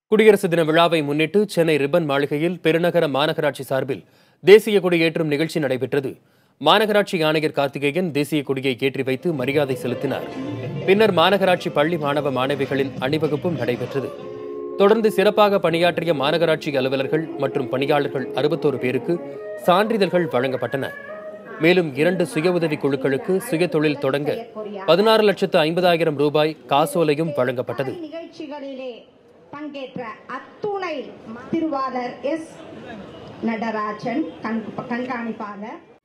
குடியரசு தின விழாவை முன்னிட்டு சென்னை ரிப்பன் மாளிகையில் பெருநகர மாநகராட்சி சார்பில் தேசிய கொடி ஏற்றும் நிகழ்ச்சி நடைபெற்றது மாநகராட்சி ஆணையர் கார்த்திகேயன் தேசிய கொடியை ஏற்றி வைத்து மரியாதை செலுத்தினார் பின்னர் மாநகராட்சி பள்ளி மாணவ மாணவிகளின் அணிவகுப்பும் நடைபெற்றது தொடர்ந்து சிறப்பாக பணியாற்றிய மாநகராட்சி அலுவலர்கள் மற்றும் பணியாளர்கள் அறுபத்தோரு பேருக்கு சான்றிதழ்கள் வழங்கப்பட்டன மேலும் இரண்டு சுய உதவி குழுக்களுக்கு சுய தொழில் தொடங்க பதினாறு லட்சத்து ஐம்பதாயிரம் ரூபாய் காசோலையும் வழங்கப்பட்டது நிகழ்ச்சிகளிலே பங்கேற்ற அத்துணை திருவாளர் எஸ் நடராஜன் கண்- கண்காணிப்பாளர்